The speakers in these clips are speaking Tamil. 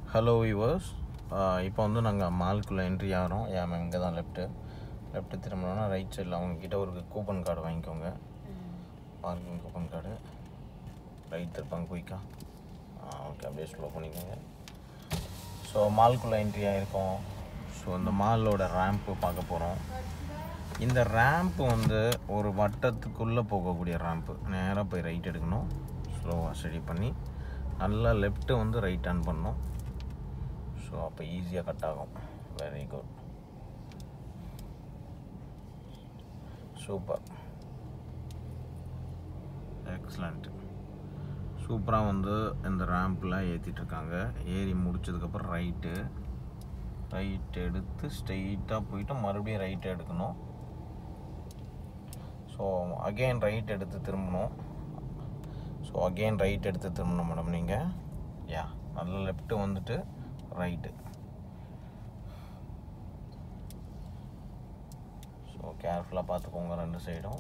ஹலோ வியூவர்ஸ் இப்போ வந்து நாங்கள் மால்குள்ளே என்ட்ரி ஆகிறோம் ஏன் இங்கே தான் லெஃப்ட்டு லெஃப்ட்டு திரும்பினோன்னா ரைட் சைடில் அவங்கக்கிட்ட ஒரு கூப்பன் கார்டு வாங்கிக்கோங்க பார்க்கிங் கூப்பன் கார்டு ரைட் திருப்பாங்க குயிக்கா ஓகே அப்படியே ஸ்லோ பண்ணிக்கோங்க ஸோ மால்குள்ளே என்ட்ரி ஆகிருக்கோம் ஸோ இந்த மாலோட ரேம்ப்பு பார்க்க போகிறோம் இந்த ரேம்ப் வந்து ஒரு வட்டத்துக்குள்ளே போகக்கூடிய ரேம்ப்பு நேராக போய் ரைட் எடுக்கணும் ஸ்லோவாக ஸ்டடி பண்ணி நல்லா லெஃப்ட்டு வந்து ரைட் டர்ன் பண்ணணும் ஸோ அப்போ ஈஸியாக கட் ஆகும் வெரி குட் சூப்பர் எக்ஸலண்ட் சூப்பராக வந்து இந்த ரேம்பில் ஏற்றிட்டுருக்காங்க ஏறி முடிச்சதுக்கப்புறம் ரைட்டு ரைட் எடுத்து ஸ்ட்ரெயிட்டாக போயிட்டு மறுபடியும் ரைட் எடுக்கணும் ஸோ அகெயின் ரைட் எடுத்து திரும்பணும் ஸோ அகெயின் ரைட் எடுத்து திரும்பணும் மேடம் நீங்கள் யா நல்ல லெஃப்ட்டு வந்துட்டு ரைட்டு ஸோ கேர்ஃபுல்லாக பார்த்துக்கோங்க ரெண்டு சைடும்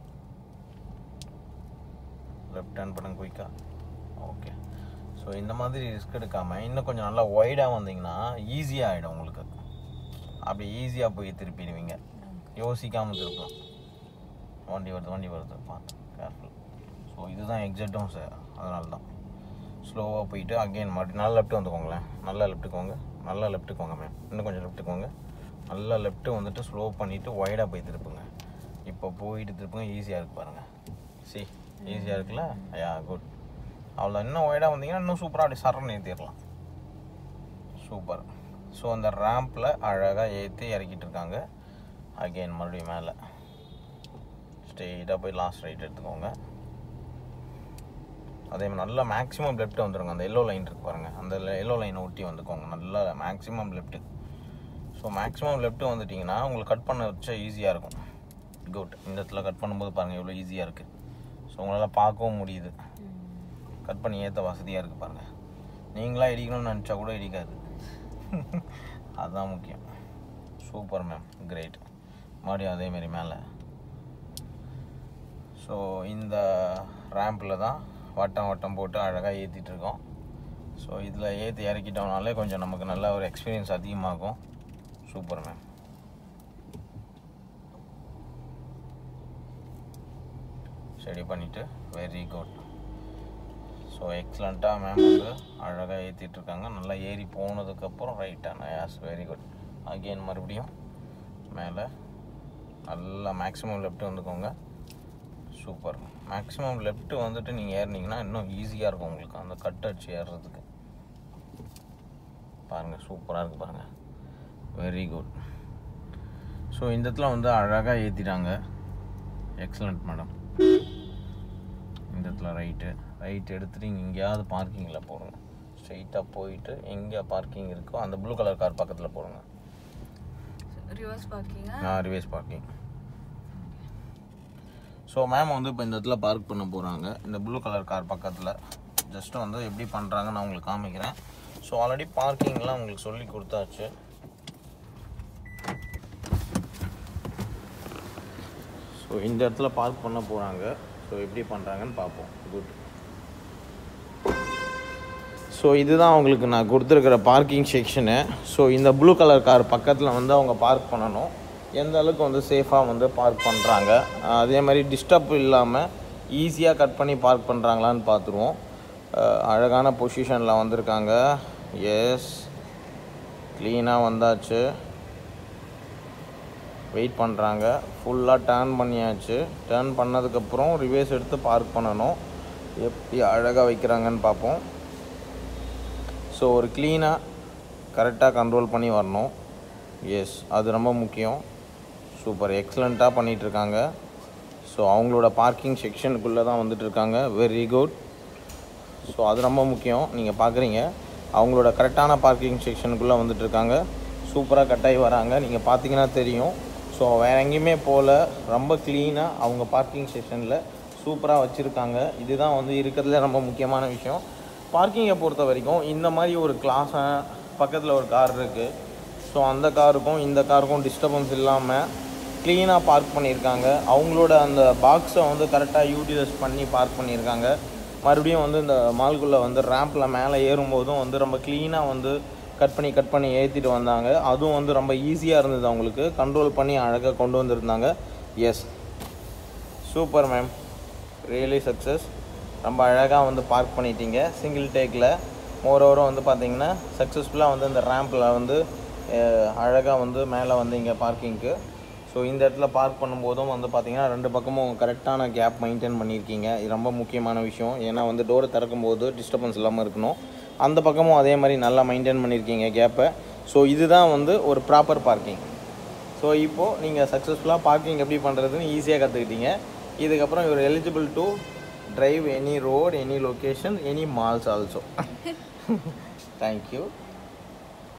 லெஃப்ட் ஹேண்ட் பண்ணுங்க குயிக்காக ஓகே ஸோ இந்த மாதிரி ரிஸ்க் எடுக்காமல் இன்னும் கொஞ்சம் நல்லா ஒய்டாக வந்தீங்கன்னா ஈஸியாக ஆகிடும் உங்களுக்கு அப்படி ஈஸியாக போய் திருப்பிடுவீங்க யோசிக்காமல் திருப்பலாம் வண்டி வருது வண்டி வருது பார்த்து கேர்ஃபுல் ஸோ இதுதான் எக்ஸாக்டும் சார் அதனால தான் ஸ்லோவாக போயிட்டு அகெயின் மறுபடியும் நல்லா லெஃப்ட் வந்துக்கோங்களேன் நல்லா லெஃப்ட்டுக்கோங்க நல்லா லெஃப்ட்டுக்கோங்க மேம் இன்னும் கொஞ்சம் லெஃப்ட்டுக்கோங்க நல்லா லெஃப்ட்டு வந்துட்டு ஸ்லோ பண்ணிவிட்டு ஒய்டாக போய் திருப்புங்க இப்போ போயிட்டு திருப்புங்க ஈஸியாக இருக்கு பாருங்கள் சி ஈஸியாக இருக்குல்ல யா குட் அவ்வளோ இன்னும் ஒய்டாக வந்தீங்கன்னா இன்னும் சூப்பராக அப்படி சரண் ஏற்றிடலாம் சூப்பர் ஸோ அந்த ரேம்பில் அழகாக ஏற்றி இறக்கிட்டு இருக்காங்க அகெயின் மறுபடியும் மேலே ஸ்ட்ரெயிட்டாக போய் லாஸ்ட் ரைட் எடுத்துக்கோங்க அதே மாதிரி நல்லா மேக்ஸிமம் லெஃப்ட் வந்துருங்க அந்த எல்லோ லைன் இருக்கு பாருங்கள் அந்த எல்லோ லைனை ஒட்டி வந்துக்கோங்க நல்லா maximum left so maximum left வந்துட்டிங்கன்னா உங்களுக்கு கட் பண்ண வச்சா ஈஸியாக இருக்கும் குட் இந்த இடத்துல கட் பண்ணும்போது பாருங்கள் எவ்வளோ ஈஸியாக இருக்குது ஸோ உங்களால் பார்க்கவும் முடியுது கட் பண்ணி ஏற்ற வசதியாக இருக்குது பாருங்கள் நீங்களாக இடிக்கணும்னு நினச்சா கூட இடிக்காது அதுதான் முக்கியம் சூப்பர் மேம் கிரேட் மறுபடியும் அதேமாரி மேலே ஸோ இந்த ரேம்பில் தான் வட்டம் வட்டம் போட்டு அழகாக ஏற்றிட்டு இருக்கோம் ஸோ இதில் ஏற்றி இறக்கிட்டோம்னாலே கொஞ்சம் நமக்கு நல்ல ஒரு எக்ஸ்பீரியன்ஸ் அதிகமாகும் சூப்பர் மேம் ஸ்டடி பண்ணிவிட்டு வெரி குட் ஸோ எக்ஸலண்ட்டாக மேம் வந்து அழகாக ஏற்றிட்டு இருக்காங்க நல்லா ஏறி போனதுக்கப்புறம் ரைட்டான யாஸ் வெரி குட் அகெயின் மறுபடியும் மேலே நல்லா மேக்ஸிமம் லெஃப்ட் வந்துக்கோங்க சூப்பர் மேக்ஸிமம் லெஃப்ட் வந்துட்டு நீங்கள் ஏறினீங்கன்னா இன்னும் ஈஸியாக இருக்கும் உங்களுக்கு அந்த கட் அடிச்சு ஏறுறதுக்கு பாருங்கள் சூப்பராக இருக்குது பாருங்கள் வெரி குட் ஸோ இந்த இடத்துல வந்து அழகாக ஏற்றிட்டாங்க எக்ஸலண்ட் மேடம் இந்த இடத்துல ரைட்டு ரைட் எடுத்துகிட்டு இங்கே எங்கேயாவது பார்க்கிங்கில் போடுங்க ஸ்ட்ரெயிட்டாக போயிட்டு எங்கே பார்க்கிங் இருக்கோ அந்த ப்ளூ கலர் கார் பக்கத்தில் போடுங்க ரிவர்ஸ் பார்க்கிங்க நான் ரிவேஸ் பார்க்கிங் ஸோ மேம் வந்து இப்போ இந்த இடத்துல பார்க் பண்ண போகிறாங்க இந்த ப்ளூ கலர் கார் பக்கத்தில் ஜஸ்ட்டு வந்து எப்படி பண்ணுறாங்கன்னு நான் உங்களுக்கு காமிக்கிறேன் ஸோ ஆல்ரெடி பார்க்கிங்லாம் உங்களுக்கு சொல்லி கொடுத்தாச்சு ஸோ இந்த இடத்துல பார்க் பண்ண போகிறாங்க ஸோ எப்படி பண்ணுறாங்கன்னு பார்ப்போம் குட் ஸோ இதுதான் அவங்களுக்கு நான் கொடுத்துருக்கிற பார்க்கிங் செக்ஷனு ஸோ இந்த ப்ளூ கலர் கார் பக்கத்தில் வந்து அவங்க பார்க் பண்ணணும் எந்த அளவுக்கு வந்து சேஃபாக வந்து பார்க் பண்ணுறாங்க அதே மாதிரி டிஸ்டர்ப் இல்லாமல் ஈஸியாக கட் பண்ணி பார்க் பண்ணுறாங்களான்னு பார்த்துருவோம் அஹ் அழகான பொசிஷனில் வந்திருக்காங்க எஸ் க்ளீனாக வந்தாச்சு வெயிட் பண்ணுறாங்க ஃபுல்லாக டேர்ன் பண்ணியாச்சு டேர்ன் பண்ணதுக்கப்புறம் ரிவேஸ் எடுத்து பார்க் பண்ணணும் எப்படி அழகாக வைக்கிறாங்கன்னு பார்ப்போம் ஸோ ஒரு க்ளீனாக கரெக்டாக கண்ட்ரோல் பண்ணி வரணும் எஸ் அது ரொம்ப முக்கியம் சூப்பர் எக்ஸலண்ட்டாக பண்ணிகிட்ருக்காங்க ஸோ அவங்களோட பார்க்கிங் செக்ஷனுக்குள்ளே தான் வந்துட்டுருக்காங்க வெரி குட் ஸோ அது ரொம்ப முக்கியம் நீங்கள் பார்க்குறீங்க அவங்களோட கரெக்டான பார்க்கிங் செக்ஷனுக்குள்ளே வந்துட்டுருக்காங்க சூப்பராக கட்டாயி வராங்க நீங்கள் பார்த்தீங்கன்னா தெரியும் ஸோ வேறு எங்கேயுமே போகல ரொம்ப க்ளீனாக அவங்க பார்க்கிங் செக்ஷனில் சூப்பராக வச்சுருக்காங்க இதுதான் வந்து இருக்கிறதுல ரொம்ப முக்கியமான விஷயம் பார்க்கிங்கை பொறுத்த வரைக்கும் இந்த மாதிரி ஒரு கிளாஸை பக்கத்தில் ஒரு கார் இருக்குது ஸோ அந்த காருக்கும் இந்த காருக்கும் டிஸ்டர்பன்ஸ் இல்லாமல் க்ளீனாக பார்க் பண்ணியிருக்காங்க அவங்களோட அந்த பாக்ஸை வந்து கரெக்டாக யூட்டிலைஸ் பண்ணி பார்க் பண்ணியிருக்காங்க மறுபடியும் வந்து இந்த மால்குள்ளே வந்து ரேம்பில் மேலே ஏறும்போதும் வந்து ரொம்ப க்ளீனாக வந்து கட் பண்ணி கட் பண்ணி ஏற்றிட்டு வந்தாங்க அதுவும் வந்து ரொம்ப ஈஸியாக இருந்தது அவங்களுக்கு கண்ட்ரோல் பண்ணி அழகாக கொண்டு வந்திருந்தாங்க yes super ma'am really success ரொம்ப அழகாக வந்து பார்க் பண்ணிட்டீங்க சிங்கிள் டேக்கில் மோரோவரும் வந்து பார்த்தீங்கன்னா சக்ஸஸ்ஃபுல்லாக வந்து இந்த ரேம்பில் வந்து அழகாக வந்து மேலே வந்தீங்க பார்க்கிங்க்கு ஸோ இந்த இடத்துல பார்க் பண்ணும்போதும் வந்து பார்த்தீங்கன்னா ரெண்டு பக்கமும் கரெக்டான கேப் மெயின்டைன் பண்ணியிருக்கீங்க இது ரொம்ப முக்கியமான விஷயம் ஏன்னா வந்து டோரை திறக்கும்போது டிஸ்டர்பன்ஸ் இல்லாமல் இருக்கணும் அந்த பக்கமும் அதே மாதிரி நல்லா மெயின்டைன் பண்ணியிருக்கீங்க கேப்பை ஸோ இதுதான் வந்து ஒரு ப்ராப்பர் பார்க்கிங் ஸோ இப்போது நீங்கள் சக்ஸஸ்ஃபுல்லாக பார்க்கிங் எப்படி பண்ணுறதுன்னு ஈஸியாக கற்றுக்கிட்டீங்க இதுக்கப்புறம் you're eligible to drive any road any location any malls also thank you